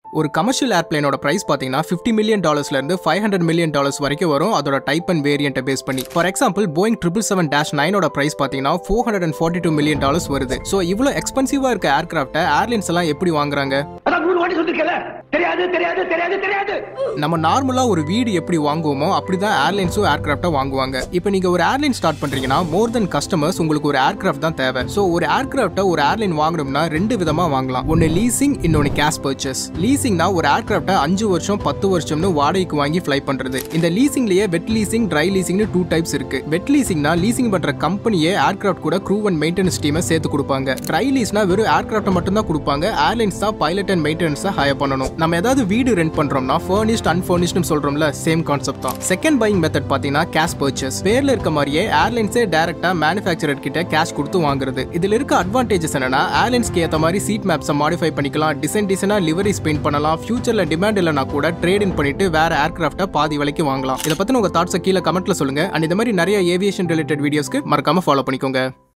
ஒரு கமர்ஷியல் ஏர்பிளைனோட பிரைஸ் பார்த்தீங்கன்னா ஃபிஃப்டி மில்லியன் டாலர்ஸ்ல இருந்து ஃபைவ் ஹண்ட்ரட் மில்லியன் டாலர்ஸ் வரைக்கும் வரும் அதோட டைப் அண்ட் வேரியண்ட்டை பேஸ் பண்ணி for example Boeing triple seven dash நைனோட பிரைஸ் பார்த்தீங்கன்னா four hundred and forty two million dollars வருது ஸோ இவ்வளோ எக்ஸ்பென்சிவா இருக்க ஏர்கிராஃப்ட்டை ஏர்லைன்ஸ் எல்லாம் எப்படி வாங்குறாங்க அதான் நூறு வாட்டி சொல்லிருக்கல தெரியாது தெரியாது தெரியாது தெரியாது நம்ம நார்மலா ஒரு வீடு எப்படி வாங்குவோமோ அப்படிதான் ஏர்லைன்ஸும் ஏர்கிராஃப்டை வாங்குவாங்க இப்போ நீங்க ஒரு ஏர்லைன் ஸ்டார்ட் பண்றீங்கன்னா மோர் தென் கஸ்டமர்ஸ் உங்களுக்கு ஒரு ஏர்கிராஃப்ட் தான் தேவை ஸோ ஒரு ஏர்கிராஃப்ட்டை ஒரு ஏர்லைன் வாங்கணும்னா ரெண்டு விதமா வாங்கலாம் ஒன்னு லீசிங் இன்னொன்னு கேஷ் பர்ச்சேஸ் லீசிங்னா ஒரு ஏர்கிராஃப்ட்டை அஞ்சு வருஷம் பத்து வருஷம்னு வாடகைக்கு வாங்கி ஃப்ளை பண்றது இந்த லீசிங்லயே வெட் லீசிங் ட்ரை லீசிங்னு டூ டைப்ஸ் இருக்கு வெட் லீசிங்னா லீசிங் பண்ற கம்பெனியே ஏர்கிராஃப்ட் கூட க்ரூ அண்ட் மெயின்டெனன்ஸ் டீமை சேர்த்து கொடுப்பாங்க ட்ரை லீஸ்னா வெறும் ஏர்கிராஃப்ட் மட்டும் தான் கொடுப்பாங்க ஏர்லைன்ஸ் தான் பைலட் அண்ட் மெயின்டெனன்ஸ் ஹையர் பண்ணணும் நம்ம ஏதாவது வீடு ரெண்ட் பண்றோம்னா ஃபர்னிஷ்ட் அன்ஃபர்னிஷ்ட்னு சொல்றோம்ல சேம் கான்செப்ட் தான் செகண்ட் பையிங் மெத்தட் பாத்தீங்கன்னா கேஷ் பர்ச்சேஸ் பேர்ல இருக்க மாதிரியே ஏர்லைன்ஸே டைரக்டா மேனுஃபேக்சரர் கிட்ட கேஷ் கொடுத்து வாங்குறது இதுல இருக்க அட்வான்டேஜஸ் என்னன்னா ஏர்லைன்ஸ்க்கு ஏத்த மாதிரி சீட் மேப்ஸை மாடிஃபை பண்ணிக்கலாம் டிசைன் டிசைனா லிவரிஸ் பெயிண்ட் பண்ணலாம் ஃபியூச்சர்ல டிமாண்ட் இல்லைனா கூட ட்ரேட் இன் பண்ணிட்டு வேற ஏர்கிராஃப்ட்டை பாதி விலைக்கு வாங்கலாம் இதை பத்தின உங்க தாட்ஸை கீழே கமெண்ட்ல சொல்லுங்க அண்ட் இந்த மாதிரி நிறைய ஏவியேஷன் ரிலேட்டட் வீடியோஸ்க்கு மறக்காம ஃபாலோ பண்ணிக்கோங்க